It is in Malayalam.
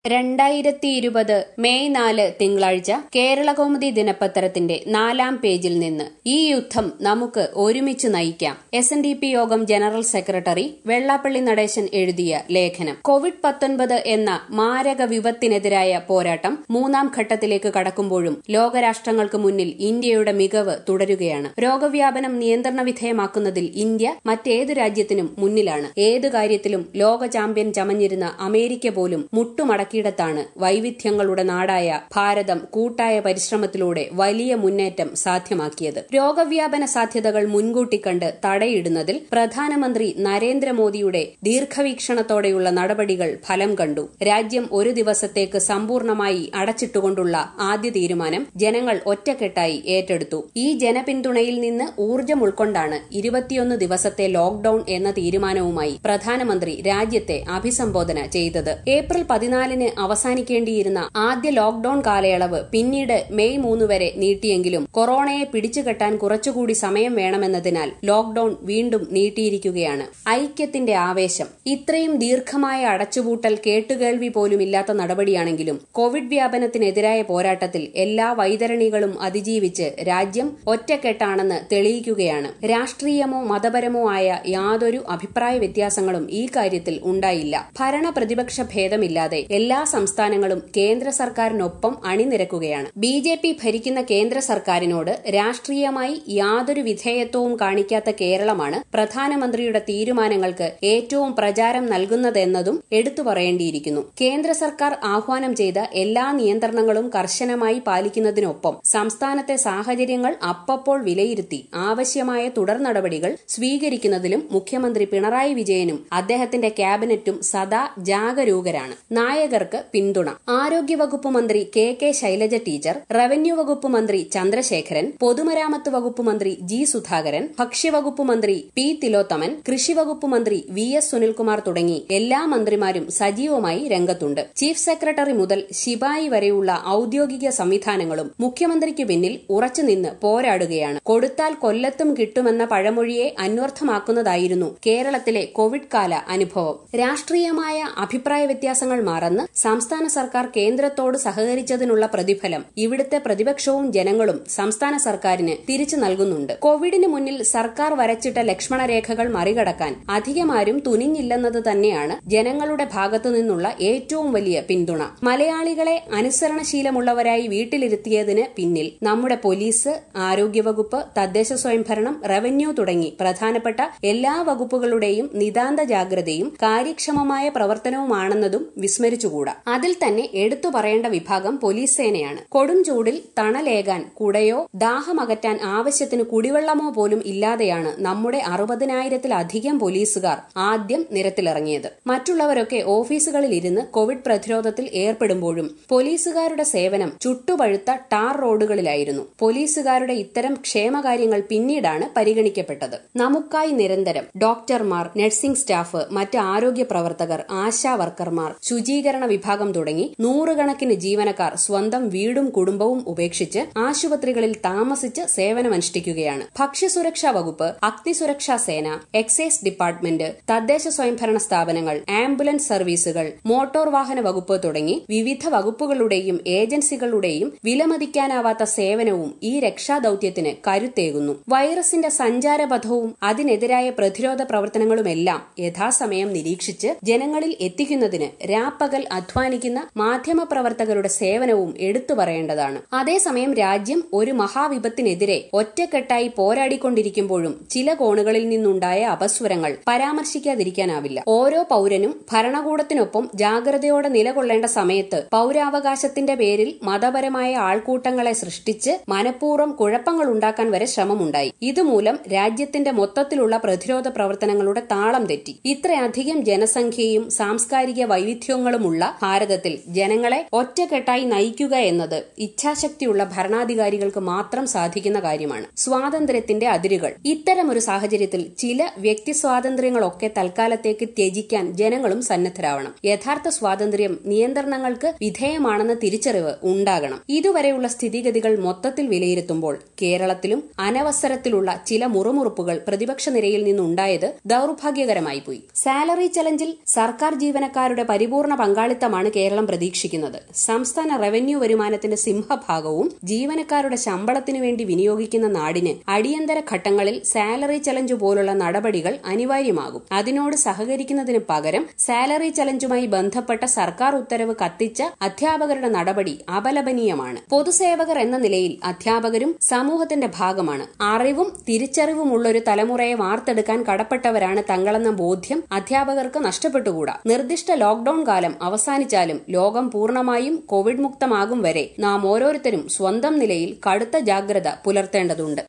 രണ്ടായിരത്തി ഇരുപത് മെയ് നാല് തിങ്കളാഴ്ച കേരളകൗമുദി ദിനപത്രത്തിന്റെ നാലാം പേജിൽ നിന്ന് ഈ യുദ്ധം നമുക്ക് ഒരുമിച്ച് നയിക്കാം എസ് എൻ ഡി പി യോഗം ജനറൽ സെക്രട്ടറി വെള്ളാപ്പള്ളി നടേശൻ എഴുതിയ ലേഖനം കോവിഡ് പത്തൊൻപത് എന്ന മാരക വിപത്തിനെതിരായ പോരാട്ടം മൂന്നാം ഘട്ടത്തിലേക്ക് കടക്കുമ്പോഴും ലോകരാഷ്ട്രങ്ങൾക്ക് മുന്നിൽ ഇന്ത്യയുടെ മികവ് തുടരുകയാണ് രോഗവ്യാപനം നിയന്ത്രണ വിധേയമാക്കുന്നതിൽ ഇന്ത്യ മറ്റേത് രാജ്യത്തിനും മുന്നിലാണ് ഏത് കാര്യത്തിലും ലോക ചാമ്പ്യൻ ചമഞ്ഞിരുന്ന അമേരിക്ക പോലും മുട്ടുമടക്കിയിടത്താണ് വൈവിധ്യങ്ങളുടെ നാടായ ഭാരതം കൂട്ടായ പരിശ്രമത്തിലൂടെ വലിയ മുന്നേറ്റം സാധ്യമാക്കിയത് രോഗവ്യാപന സാധ്യതകൾ മുൻകൂട്ടി കണ്ട് തടയിടുന്നതിൽ പ്രധാനമന്ത്രി നരേന്ദ്രമോദിയുടെ ദീർഘവീക്ഷണത്തോടെയുള്ള നടപടികൾ ഫലം കണ്ടു രാജ്യം ഒരു ദിവസത്തേക്ക് സമ്പൂർണമായി അടച്ചിട്ടുകൊണ്ടുള്ള ആദ്യ തീരുമാനം ജനങ്ങൾ ഒറ്റക്കെട്ടായി ഏറ്റെടുത്തു ഈ ജനപിന്തുണയിൽ നിന്ന് ഊർജ്ജം ഉൾക്കൊണ്ടാണ് ഇരുപത്തിയൊന്ന് ദിവസത്തെ ലോക്ഡൌൺ എന്ന തീരുമാനവുമായി പ്രധാനമന്ത്രി രാജ്യത്തെ അഭിസംബോധന ചെയ്തത് ഏപ്രിൽ പതിനാലിന് അവസാനിക്കേണ്ടിയിരുന്ന ആദ്യ ലോക്ഡൌൺ കാലയളവ് പിന്നീട് മെയ് മൂന്ന് വരെ നീട്ടിയെങ്കിലും കൊറോണയെ പിടിച്ചുകെട്ടാൻ കുറച്ചുകൂടി സമയം വേണമെന്നതിനാൽ ലോക്ഡൌൺ വീണ്ടും നീട്ടിയിരിക്കുകയാണ് ഐക്യത്തിന്റെ ആവേശം ഇത്രയും ദീർഘമായ അടച്ചുപൂട്ടൽ കേട്ടുകേൾവി പോലുമില്ലാത്ത നടപടിയാണെങ്കിലും കോവിഡ് വ്യാപനത്തിനെതിരായ പോരാട്ടത്തിൽ എല്ലാ വൈതരണികളും അതിജീവിച്ച് രാജ്യം ഒറ്റക്കെട്ടാണെന്ന് തെളിയിക്കുകയാണ് രാഷ്ട്രീയമോ മതപരമോ ആയ യാതൊരു അഭിപ്രായ വ്യത്യാസങ്ങളും ഈ കാര്യത്തിൽ ഉണ്ടായില്ല ഭരണ പ്രതിപക്ഷ ഭേദമില്ലാതെ എല്ലാ സംസ്ഥാനങ്ങളും കേന്ദ്ര സർക്കാരിനൊപ്പം അണിനിരക്കുകയാണ് ബി ജെ പി ഭരിക്കുന്ന കേന്ദ്ര സർക്കാരിനോട് രാഷ്ട്രീയമായി യാതൊരു വിധേയത്വവും കാണിക്കാത്ത കേരളമാണ് പ്രധാനമന്ത്രിയുടെ തീരുമാനങ്ങൾക്ക് ഏറ്റവും പ്രചാരം നൽകുന്നതെന്നതും എടുത്തു പറയേണ്ടിയിരിക്കുന്നു കേന്ദ്ര സർക്കാർ ആഹ്വാനം ചെയ്ത എല്ലാ നിയന്ത്രണങ്ങളും കർശനമായി പാലിക്കുന്നതിനൊപ്പം സംസ്ഥാനത്തെ സാഹചര്യങ്ങൾ അപ്പപ്പോൾ വിലയിരുത്തി ആവശ്യമായ തുടർ നടപടികൾ സ്വീകരിക്കുന്നതിലും മുഖ്യമന്ത്രി പിണറായി വിജയനും അദ്ദേഹത്തിന്റെ ക്യാബിനറ്റും സദാ ജാഗരൂകരാണ് നായകർക്ക് പിന്തുണ ആരോഗ്യവകുപ്പ് മന്ത്രി K K Shailaja teacher revenue വകുപ്പ് മന്ത്രി ചന്ദ്രശേഖരൻ പൊതുമരാമത്ത് വകുപ്പ് മന്ത്രി ജി സുധാകരൻ ഭക്ഷ്യവകുപ്പ് മന്ത്രി പി തിലോത്തമൻ കൃഷി വകുപ്പ് മന്ത്രി വി എസ് സുനിൽകുമാർ തുടങ്ങി എല്ലാ മന്ത്രിമാരും സജീവമായി രംഗത്തുണ്ട് ചീഫ് സെക്രട്ടറി മുതൽ ശിപായി വരെയുള്ള ഔദ്യോഗിക സംവിധാനങ്ങളും മുഖ്യമന്ത്രിക്ക് പിന്നിൽ ഉറച്ചുനിന്ന് പോരാടുകയാണ് കൊടുത്താൽ കൊല്ലത്തും കിട്ടുമെന്ന പഴമൊഴിയെ അന്വർത്ഥമാക്കുന്നതായിരുന്നു കേരളത്തിലെ കോവിഡ് കാല അനുഭവം രാഷ്ട്രീയമായ അഭിപ്രായ വ്യത്യാസങ്ങൾ മറന്ന് സംസ്ഥാന സർക്കാർ കേന്ദ്രത്തോട് സഹകരിച്ചതിനുള്ള പ്രതിഫലം ഇവിടുത്തെ പ്രതിപക്ഷവും ജനങ്ങളും സംസ്ഥാന സർക്കാരിന് തിരിച്ചു നൽകുന്നുണ്ട് കോവിഡിന് മുന്നിൽ സർക്കാർ വരച്ചിട്ട ലക്ഷ്മണരേഖകൾ മറികടക്കാൻ അധികമാരും തുനിഞ്ഞില്ലെന്നത് തന്നെയാണ് ജനങ്ങളുടെ ഭാഗത്തു നിന്നുള്ള ഏറ്റവും വലിയ പിന്തുണ മലയാളികളെ അനുസരണശീലമുള്ളവരായി വീട്ടിലിരുത്തിയതിന് പിന്നിൽ നമ്മുടെ പോലീസ് ആരോഗ്യവകുപ്പ് തദ്ദേശ സ്വയംഭരണം റവന്യൂ തുടങ്ങി പ്രധാനപ്പെട്ട എല്ലാ വകുപ്പുകളുടെയും നിതാന്ത ജാഗ്രതയും കാര്യക്ഷമമായ പ്രവർത്തനവുമാണെന്നതും വിസ്മരിച്ചുകൂടാ അതിൽ തന്നെ എടുത്തു പറയേണ്ട വിഭാഗം പോലീസ് സേനയാണ് കൊടും ചൂടിൽ തണലേകാൻ കുടയോ ദാഹമകറ്റാൻ ആവശ്യത്തിന് കുടിവെള്ളമോ പോലും ഇല്ലാതെയാണ് നമ്മുടെ അറുപതിനായിരത്തിലധികം പോലീസുകാർ ആദ്യം നിരത്തിലിറങ്ങിയത് മറ്റുള്ളവരൊക്കെ ഓഫീസുകളിൽ ഇരുന്ന് കോവിഡ് പ്രതിരോധത്തിൽ ഏർപ്പെടുമ്പോഴും പോലീസുകാരുടെ സേവനം ചുട്ടുപഴുത്ത ടാർ റോഡുകളിലായിരുന്നു പോലീസുകാരുടെ ഇത്തരം ക്ഷേമകാര്യങ്ങൾ പിന്നീടാണ് പരിഗണിക്കപ്പെട്ടത് നമുക്കായി നിരന്തരം ഡോക്ടർമാർ നഴ്സിംഗ് സ്റ്റാഫ് മറ്റ് ആരോഗ്യ പ്രവർത്തകർ ആശാ വർക്കർമാർ ശുചീകരണ വിഭാഗം തുടങ്ങി നൂറുകണക്കിന് ജീവനക്കാർ സ്വന്തം വീടും കുടുംബവും ഉപേക്ഷിച്ച് ആശുപത്രികളിൽ താമസിച്ച് സേവനമനുഷ്ഠിക്കുകയാണ് ഭക്ഷ്യസുരക്ഷാ വകുപ്പ് അഗ്നിസുരക്ഷാ സേന എക്സൈസ് ഡിപ്പാർട്ട്മെന്റ് തദ്ദേശ സ്വയംഭരണ സ്ഥാപനങ്ങൾ ആംബുലൻസ് സർവീസുകൾ മോട്ടോർ വാഹന വകുപ്പ് തുടങ്ങി വിവിധ വകുപ്പുകളുടെയും ഏജൻസികളുടെയും വിലമതിക്കാനാവാത്ത സേവനവും ഈ രക്ഷാദൌത്യത്തിന് കരുത്തേകുന്നു വൈറസിന്റെ സഞ്ചാരപഥവും അതിനെതിരായ പ്രതിരോധ പ്രവർത്തനങ്ങളുമെല്ലാം യഥാസമയം നിരീക്ഷിച്ച് ജനങ്ങളിൽ എത്തിക്കുന്നതിന് രാപ്പകൽ അധ്വാനിക്കുന്ന മാധ്യമപ്രവർത്തകരുടെ സേവനവും എടുത്തു പറയേണ്ടതാണ് അതേസമയം രാജ്യം ഒരു മഹാവിപത്തിനെതിരെ ഒറ്റക്കെട്ടായി പോരാടിക്കൊണ്ടിരിക്കുമ്പോഴും ചില കോണുകളിൽ നിന്നുണ്ടായ അപസ്വരങ്ങൾ പരാമർശിക്കാതിരിക്കാനാവില്ല ഓരോ പൌരനും ഭരണകൂടത്തിനൊപ്പം ജാഗ്രതയോടെ നിലകൊള്ളേണ്ട സമയത്ത് പൌരാവകാശത്തിന്റെ പേരിൽ മതപരമായ ആൾക്കൂട്ടങ്ങളെ സൃഷ്ടിച്ച് മനഃപൂർവ്വം കുഴപ്പങ്ങൾ ഉണ്ടാക്കാൻ വരെ ശ്രമമുണ്ടായി ഇതുമൂലം രാജ്യത്തിന്റെ മൊത്തത്തിലുള്ള പ്രതിരോധ പ്രവർത്തനങ്ങളുടെ താളം തെറ്റി ഇത്രയധികം ജനസംഖ്യയും സാംസ്കാരിക വൈവിധ്യങ്ങളുമുള്ള ഭാരതത്തിൽ ജനങ്ങളെ ഒറ്റക്കെട്ടായി നയിക്കുക എന്നത് ഇച്ഛാശക്തിയുള്ള ഭരണാധികാരികൾക്ക് മാത്രം സാധിക്കുന്ന കാര്യമാണ് സ്വാതന്ത്ര്യത്തിന്റെ അതിരുകൾ ഇത്തരമൊരു സാഹചര്യത്തിൽ ചില വ്യക്തി സ്വാതന്ത്ര്യങ്ങളൊക്കെ തൽക്കാലത്തേക്ക് ത്യജിക്കാൻ ജനങ്ങളും സന്നദ്ധരാവണം യഥാർത്ഥ സ്വാതന്ത്ര്യം നിയന്ത്രണങ്ങൾക്ക് വിധേയമാണെന്ന തിരിച്ചറിവ് ഉണ്ടാകണം ഇതുവരെയുള്ള സ്ഥിതിഗതികൾ മൊത്തത്തിൽ വിലയിരുത്തുമ്പോൾ കേരളത്തിലും അനവസരത്തിലുള്ള ചില മുറുമുറുപ്പുകൾ പ്രതിപക്ഷ നിരയിൽ നിന്നുണ്ടായത് ദൌർഭാഗ്യകരമായി പോയി സാലറി ചലഞ്ചിൽ സർക്കാർ ജീവനക്കാരുടെ പരിപൂർണ പങ്കാളി പങ്കാളിത്തമാണ് കേരളം പ്രതീക്ഷിക്കുന്നത് സംസ്ഥാന റവന്യൂ വരുമാനത്തിന്റെ സിംഹഭാഗവും ജീവനക്കാരുടെ ശമ്പളത്തിനു വേണ്ടി വിനിയോഗിക്കുന്ന നാടിന് അടിയന്തര ഘട്ടങ്ങളിൽ സാലറി ചലഞ്ച് പോലുള്ള നടപടികൾ അനിവാര്യമാകും അതിനോട് സഹകരിക്കുന്നതിന് പകരം സാലറി ചലഞ്ചുമായി ബന്ധപ്പെട്ട സർക്കാർ ഉത്തരവ് കത്തിച്ച അധ്യാപകരുടെ നടപടി അപലപനീയമാണ് പൊതുസേവകർ എന്ന നിലയിൽ അധ്യാപകരും സമൂഹത്തിന്റെ ഭാഗമാണ് അറിവും തിരിച്ചറിവുമുള്ള ഒരു തലമുറയെ വാർത്തെടുക്കാൻ കടപ്പെട്ടവരാണ് തങ്ങളെന്ന ബോധ്യം അധ്യാപകർക്ക് നഷ്ടപ്പെട്ടുകൂടാ നിർദ്ദിഷ്ട ലോക്ഡൌൺ കാലം അവസാനിച്ചാലും ലോകം പൂർണ്ണമായും കോവിഡ് മുക്തമാകും വരെ നാം ഓരോരുത്തരും സ്വന്തം നിലയിൽ കടുത്ത ജാഗ്രത പുലർത്തേണ്ടതുണ്ട്